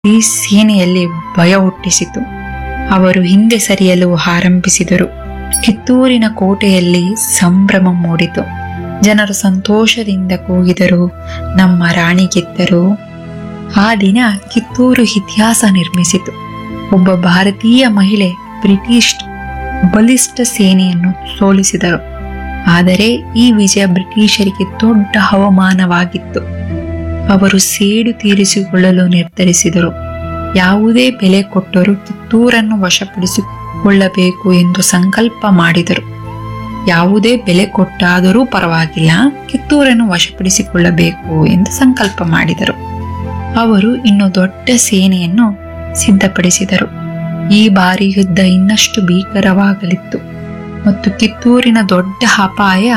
ಈ ಸೇನೆಯಲ್ಲಿ ಭಯ ಹುಟ್ಟಿಸಿತು ಅವರು ಹಿಂದೆ ಸರಿಯಲು ಆರಂಭಿಸಿದರು ಕಿತ್ತೂರಿನ ಕೋಟೆಯಲ್ಲಿ ಸಂಭ್ರಮ ಮೂಡಿತು ಜನರು ಸಂತೋಷದಿಂದ ಕೂಗಿದರು ನಮ್ಮ ರಾಣಿ ಗೆದ್ದರು ಆ ದಿನ ಕಿತ್ತೂರು ಇತಿಹಾಸ ನಿರ್ಮಿಸಿತು ಒಬ್ಬ ಭಾರತೀಯ ಮಹಿಳೆ ಬ್ರಿಟಿಷ್ ಬಲಿಷ್ಠ ಸೇನೆಯನ್ನು ಸೋಲಿಸಿದರು ಆದರೆ ಈ ವಿಜಯ ಬ್ರಿಟಿಷರಿಗೆ ದೊಡ್ಡ ಅವಮಾನವಾಗಿತ್ತು ಅವರು ಸೇಡು ತೀರಿಸಿಕೊಳ್ಳಲು ನಿರ್ಧರಿಸಿದರು ಯಾವುದೇ ಬೆಲೆ ಕೊಟ್ಟರೂ ಕಿತ್ತೂರನ್ನು ವಶಪಡಿಸಿಕೊಳ್ಳಬೇಕು ಎಂದು ಸಂಕಲ್ಪ ಮಾಡಿದರು ಯಾವುದೇ ಬೆಲೆ ಕೊಟ್ಟಾದರೂ ಪರವಾಗಿಲ್ಲ ಕಿತ್ತೂರನ್ನು ವಶಪಡಿಸಿಕೊಳ್ಳಬೇಕು ಎಂದು ಸಂಕಲ್ಪ ಮಾಡಿದರು ಅವರು ಇನ್ನು ದೊಡ್ಡ ಸೇನೆಯನ್ನು ಸಿದ್ಧಪಡಿಸಿದರು ಈ ಬಾರಿ ಯುದ್ಧ ಇನ್ನಷ್ಟು ಭೀಕರವಾಗಲಿತ್ತು ಮತ್ತು ಕಿತ್ತೂರಿನ ದೊಡ್ಡ ಅಪಾಯ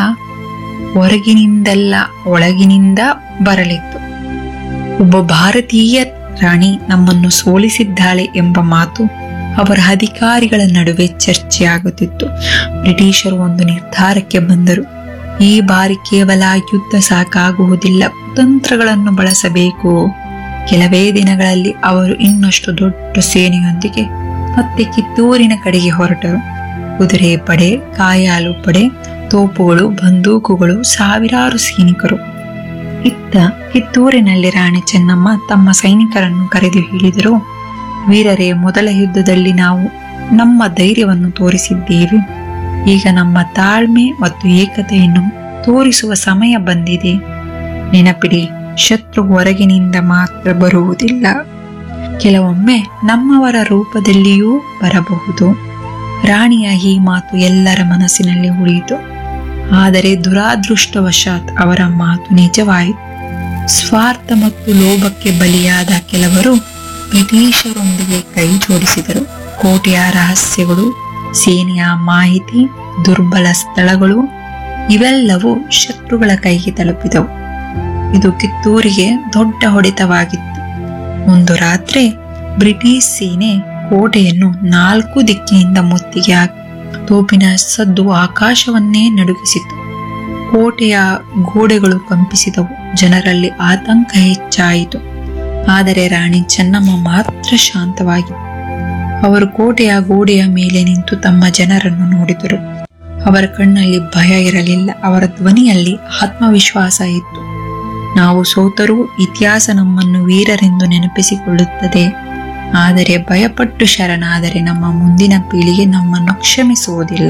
ಹೊರಗಿನಿಂದಲ್ಲ ಒಳಗಿನಿಂದ ಬರಲಿತ್ತು ಒಬ್ಬ ಭಾರತೀಯ ರಾಣಿ ನಮ್ಮನ್ನು ಸೋಲಿಸಿದ್ದಾಳೆ ಎಂಬ ಮಾತು ಅವರ ಅಧಿಕಾರಿಗಳ ನಡುವೆ ಚರ್ಚೆಯಾಗುತ್ತಿತ್ತು ಬ್ರಿಟಿಷರು ಒಂದು ನಿರ್ಧಾರಕ್ಕೆ ಬಂದರು ಈ ಬಾರಿ ಕೇವಲ ಯುದ್ಧ ಸಾಕಾಗುವುದಿಲ್ಲ ತಂತ್ರಗಳನ್ನು ಬಳಸಬೇಕು ಕೆಲವೇ ದಿನಗಳಲ್ಲಿ ಅವರು ಇನ್ನಷ್ಟು ದೊಡ್ಡ ಸೇನೆಯೊಂದಿಗೆ ಮತ್ತೆ ಕಿತ್ತೂರಿನ ಕಡೆಗೆ ಹೊರಟರು ಕುದುರೆ ಪಡೆ ಕಾಯಾಲು ಪಡೆ ತೋಪುಗಳು ಬಂದೂಕುಗಳು ಸಾವಿರಾರು ಸೈನಿಕರು ಇತ್ತ ಕಿತ್ತೂರಿನಲ್ಲಿ ರಾಣಿ ಚೆನ್ನಮ್ಮ ತಮ್ಮ ಸೈನಿಕರನ್ನು ಕರೆದು ಹೇಳಿದರು ವೀರರೇ ಮೊದಲ ಯುದ್ಧದಲ್ಲಿ ನಾವು ನಮ್ಮ ಧೈರ್ಯವನ್ನು ತೋರಿಸಿದ್ದೇವೆ ಈಗ ನಮ್ಮ ತಾಳ್ಮೆ ಮತ್ತು ಏಕತೆಯನ್ನು ತೋರಿಸುವ ಸಮಯ ಬಂದಿದೆ ನೆನಪಿಡಿ ಶತ್ರು ಹೊರಗಿನಿಂದ ಮಾತ್ರ ಬರುವುದಿಲ್ಲ ಕೆಲವೊಮ್ಮೆ ನಮ್ಮವರ ರೂಪದಲ್ಲಿಯೂ ಬರಬಹುದು ರಾಣಿಯ ಈ ಮಾತು ಎಲ್ಲರ ಮನಸ್ಸಿನಲ್ಲಿ ಉಳಿಯಿತು ಆದರೆ ದುರಾದೃಷ್ಟವಶಾತ್ ಅವರ ಮಾತು ನಿಜವಾಯಿತು ಸ್ವಾರ್ಥ ಮತ್ತು ಲೋಭಕ್ಕೆ ಬಲಿಯಾದ ಕೆಲವರು ಬ್ರಿಟಿಷರೊಂದಿಗೆ ಕೈ ಜೋಡಿಸಿದರು ಕೋಟೆಯ ರಹಸ್ಯಗಳು ಸೇನೆಯ ಮಾಹಿತಿ ದುರ್ಬಲ ಸ್ಥಳಗಳು ಇವೆಲ್ಲವೂ ಶತ್ರುಗಳ ಕೈಗೆ ತಲುಪಿದವು ಇದು ಕಿತ್ತೂರಿಗೆ ದೊಡ್ಡ ಹೊಡೆತವಾಗಿತ್ತು ಒಂದು ರಾತ್ರಿ ಬ್ರಿಟಿಷ್ ಸೇನೆ ಕೋಟೆಯನ್ನು ನಾಲ್ಕು ದಿಕ್ಕಿನಿಂದ ಮುತ್ತಿಗೆ ಹಾಕಿ ತೋಪಿನ ಸದ್ದು ಆಕಾಶವನ್ನೇ ನಡುಗಿಸಿತು ಕೋಟೆಯ ಗೋಡೆಗಳು ಕಂಪಿಸಿದವು ಜನರಲ್ಲಿ ಆತಂಕ ಹೆಚ್ಚಾಯಿತು ಆದರೆ ರಾಣಿ ಚೆನ್ನಮ್ಮ ಮಾತ್ರ ಶಾಂತವಾಗಿತ್ತು ಅವರು ಕೋಟೆಯ ಗೋಡೆಯ ಮೇಲೆ ನಿಂತು ತಮ್ಮ ಜನರನ್ನು ನೋಡಿದರು ಅವರ ಕಣ್ಣಲ್ಲಿ ಭಯ ಇರಲಿಲ್ಲ ಅವರ ಧ್ವನಿಯಲ್ಲಿ ಆತ್ಮವಿಶ್ವಾಸ ಇತ್ತು ನಾವು ಸೋತರೂ ಇತಿಹಾಸ ನಮ್ಮನ್ನು ವೀರರೆಂದು ನೆನಪಿಸಿಕೊಳ್ಳುತ್ತದೆ ಆದರೆ ಭಯಪಟ್ಟು ಶರಣಾದರೆ ನಮ್ಮ ಮುಂದಿನ ಪೀಳಿಗೆ ನಮ್ಮನ್ನು ಕ್ಷಮಿಸುವುದಿಲ್ಲ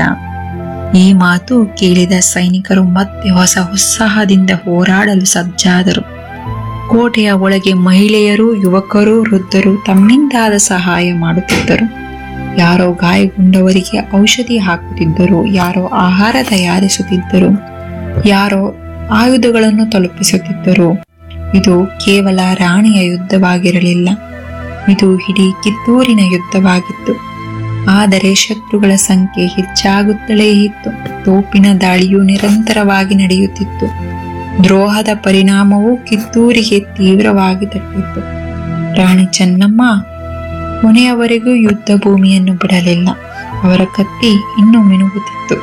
ಈ ಮಾತು ಕೇಳಿದ ಸೈನಿಕರು ಮತ್ತೆ ಹೊಸ ಉತ್ಸಾಹದಿಂದ ಹೋರಾಡಲು ಸಜ್ಜಾದರು ಕೋಟೆಯ ಒಳಗೆ ಮಹಿಳೆಯರು ಯುವಕರು ವೃದ್ಧರು ತಮ್ಮಿಂದಾದ ಸಹಾಯ ಮಾಡುತ್ತಿದ್ದರು ಯಾರೋ ಗಾಯಗೊಂಡವರಿಗೆ ಔಷಧಿ ಹಾಕುತ್ತಿದ್ದರು ಯಾರೋ ಆಹಾರ ತಯಾರಿಸುತ್ತಿದ್ದರು ಯಾರೋ ಆಯುಧಗಳನ್ನು ತಲುಪಿಸುತ್ತಿದ್ದರು ಇದು ಕೇವಲ ರಾಣಿಯ ಯುದ್ಧವಾಗಿರಲಿಲ್ಲ ಇದು ಇಡೀ ಕಿತ್ತೂರಿನ ಯುದ್ಧವಾಗಿತ್ತು ಆದರೆ ಶತ್ರುಗಳ ಸಂಖ್ಯೆ ಹೆಚ್ಚಾಗುತ್ತಲೇ ಇತ್ತು ತೋಪಿನ ದಾಳಿಯು ನಿರಂತರವಾಗಿ ನಡೆಯುತ್ತಿತ್ತು ದ್ರೋಹದ ಪರಿಣಾಮವು ಕಿತ್ತೂರಿಗೆ ತೀವ್ರವಾಗಿ ತಟ್ಟಿತ್ತು ರಾಣಿ ಚೆನ್ನಮ್ಮ ಕೊನೆಯವರೆಗೂ ಯುದ್ಧ ಭೂಮಿಯನ್ನು ಬಿಡಲಿಲ್ಲ ಅವರ ಕತ್ತಿ ಇನ್ನೂ ಮಿನುಗುತ್ತಿತ್ತು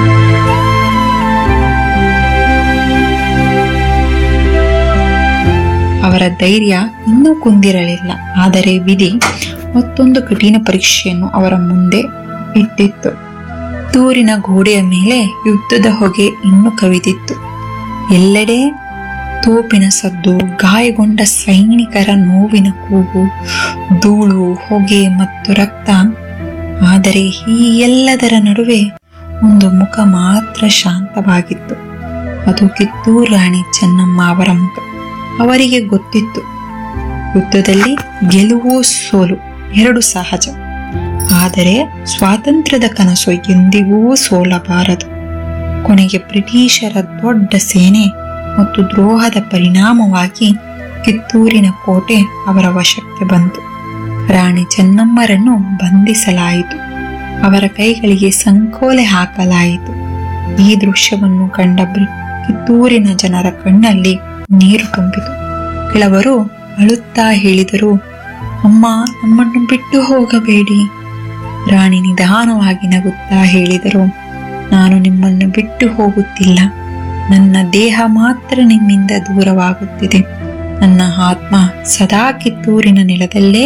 ಅವರ ಧೈರ್ಯ ಇನ್ನೂ ಕುಂದಿರಲಿಲ್ಲ ಆದರೆ ವಿಧಿ ಮತ್ತೊಂದು ಕಠಿಣ ಪರೀಕ್ಷೆಯನ್ನು ಅವರ ಮುಂದೆ ಇಟ್ಟಿತ್ತು ತೂರಿನ ಗೋಡೆಯ ಮೇಲೆ ಯುದ್ಧದ ಹೊಗೆ ಇನ್ನೂ ಕವಿದಿತ್ತು ಎಲ್ಲೆಡೆ ತೋಪಿನ ಸದ್ದು ಗಾಯಗೊಂಡ ಸೈನಿಕರ ನೋವಿನ ಕೂಗು ಧೂಳು ಹೊಗೆ ಮತ್ತು ರಕ್ತ ಆದರೆ ಈ ಎಲ್ಲದರ ನಡುವೆ ಒಂದು ಮುಖ ಮಾತ್ರ ಶಾಂತವಾಗಿತ್ತು ಅದು ಕಿತ್ತೂರು ರಾಣಿ ಚೆನ್ನಮ್ಮ ಅವರ ಮುಖ ಅವರಿಗೆ ಗೊತ್ತಿತ್ತು ಯುದ್ಧದಲ್ಲಿ ಗೆಲುವು ಸೋಲು ಎರಡು ಸಹಜ ಆದರೆ ಸ್ವಾತಂತ್ರ್ಯದ ಕನಸು ಎಂದಿಗೂ ಸೋಲಬಾರದು ಕೊನೆಗೆ ಬ್ರಿಟಿಷರ ದೊಡ್ಡ ಸೇನೆ ಮತ್ತು ದ್ರೋಹದ ಪರಿಣಾಮವಾಗಿ ಕಿತ್ತೂರಿನ ಕೋಟೆ ಅವರ ವಶಕ್ಕೆ ಬಂತು ರಾಣಿ ಚೆನ್ನಮ್ಮರನ್ನು ಬಂಧಿಸಲಾಯಿತು ಅವರ ಕೈಗಳಿಗೆ ಸಂಕೋಲೆ ಹಾಕಲಾಯಿತು ಈ ದೃಶ್ಯವನ್ನು ಕಂಡ ಬ್ರಿ- ಕಿತ್ತೂರಿನ ಜನರ ಕಣ್ಣಲ್ಲಿ ನೀರು ತುಂಬಿತು ಕೆಲವರು ಅಳುತ್ತಾ ಹೇಳಿದರು ಅಮ್ಮ ನಮ್ಮನ್ನು ಬಿಟ್ಟು ಹೋಗಬೇಡಿ ರಾಣಿ ನಿಧಾನವಾಗಿ ನಗುತ್ತಾ ಹೇಳಿದರು ನಾನು ನಿಮ್ಮನ್ನು ಬಿಟ್ಟು ಹೋಗುತ್ತಿಲ್ಲ ನನ್ನ ದೇಹ ಮಾತ್ರ ನಿಮ್ಮಿಂದ ದೂರವಾಗುತ್ತಿದೆ ನನ್ನ ಆತ್ಮ ಸದಾ ಕಿತ್ತೂರಿನ ನೆಲದಲ್ಲೇ